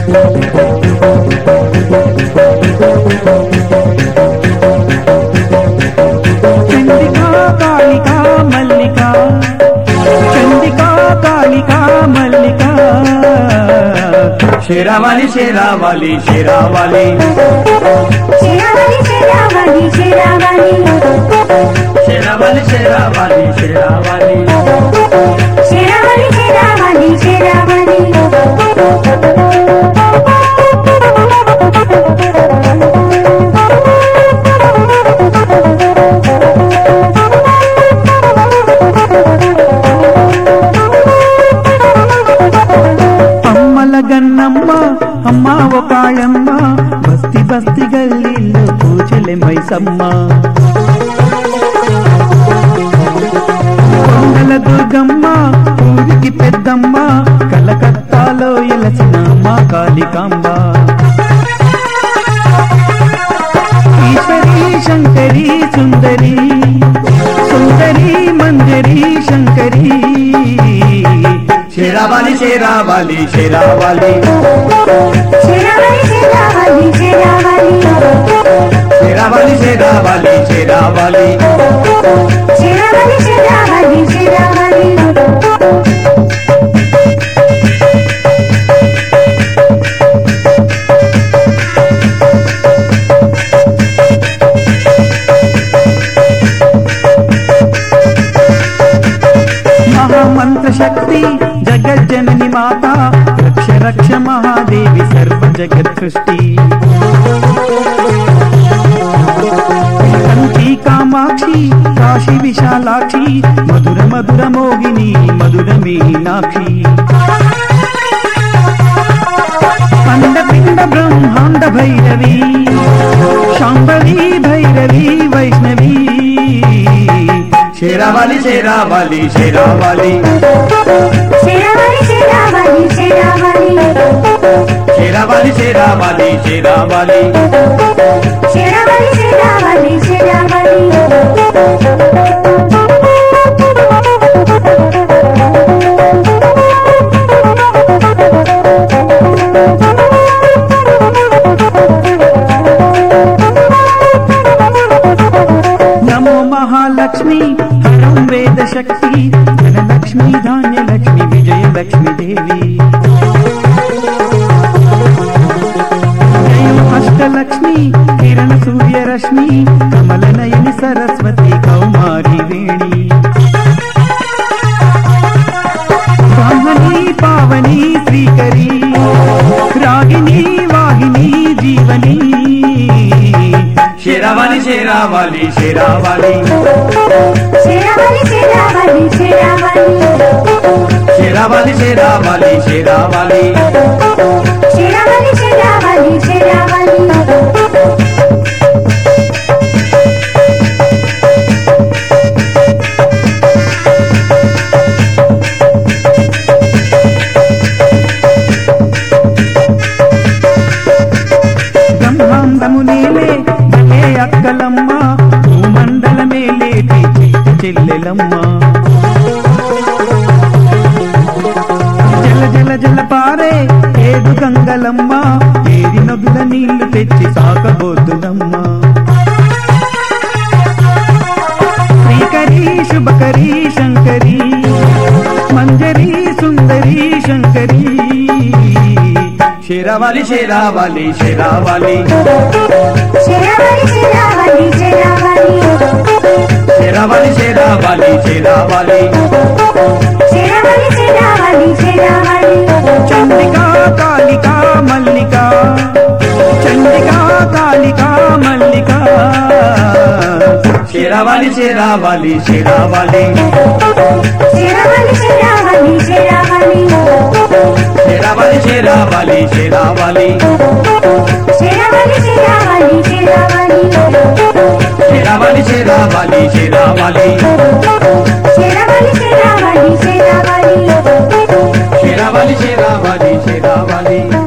చండికా కాళికా మల్లిక చండికా కాళికా మల్లిక శిరవాలి శిరవాలి శిరవాలి శిరావళి శిరావళి శిరావళి శిరవాలి శిరవాలి శిరవాలి శిరావళి శిరావళి శిరావళి అమ్మల గన్నమ్మ అమ్మ ఒకాళమ్మ బస్తి బస్తి గల్లీలో పూజలే మైసమ్మ కొండల దుర్గమ్మ ఊరికి పెద్దమ్మ కలకత్తాలో ఎలసిన మా కాళికాంబ ఈశ్వరి శంకరి సుందరి సుందరి మంజరి శంకరి శిరవాలి శిరవాలి శిరవాలి శిరావళి శిరావళి శిరావళి శిరవాలి శిరవాలి శిరవాలి శిరావళి శిరావళి శిరావళి మహామంత్ర శక్తి జగజ్జనని మాత రక్ష రక్ష మహాదేవి సర్వ జగత్ సృష్టి కంచి కామాక్షి కాశీ విశాలాక్షి మధుర మధుర మోగిని మధుర మీనాక్షి అండ పిండ బ్రహ్మాండ భైరవి శాంభవి భైరవి వైష్ణవి శిరవాలి శిరవాలి శిరవాలి శిరావళి శిరావళి శిరావళి శిరవాలి శిరవాలి శిరవాలి శిరావళి శిరావళి శిరావళి నమో మహాలక్ష్మి హరం వేద శక్తి ధనలక్ష్మి ధాన్యలక్ష్మి విజయలక్ష్మి దేవి జయం అష్టలక్ష్మి కిరణ సూర్యరశ్మి కమల నయని సరస్వతి కౌమారి వేణి బ్రాహ్మణి పావని శ్రీకరి రాగిని వాహిని జీవని శిరవాలి శిరవాలి శిరవాలి శిరావళి శిరావళి శిరావళి శిరవాలి శిరవాలి శిరవాలి శిరావళి శిరావళి శిరావళి బ్రహ్మాండము నేలే భలే అక్కలమ్మ భూమండల మేలేటి చిట్టి చెల్లెలమ్మ జల జల జల పారే ఏడు గంగలమ్మ ఏడి నదుల నీళ్లు తెచ్చి సాకబోతునమ్మ శ్రీకరి శుభకరి శంకరి మంజరి సుందరి శంకరి శిరవాలి శిరవాలి శిరవాలి శిరావళి శిరావళి శిరావళి శిరవాలి శిరవాలి శిరవాలి శిరావళి శిరావళి శిరావళి చండికా కాళికా మల్లిక చండికా కాళికా మల్లిక శిరవాలి శిరవాలి శిరవాలి శిరావళి శిరావళి శిరావళి శిరవాలి శిరవాలి శిరవాలి శిరావళి శిరావళి శిరావళి శిరవాలి శిరవాలి శిరవాలి శిరావళి శిరావళి శిరావళి శిరవాలి శిరవాలి శిరవాలి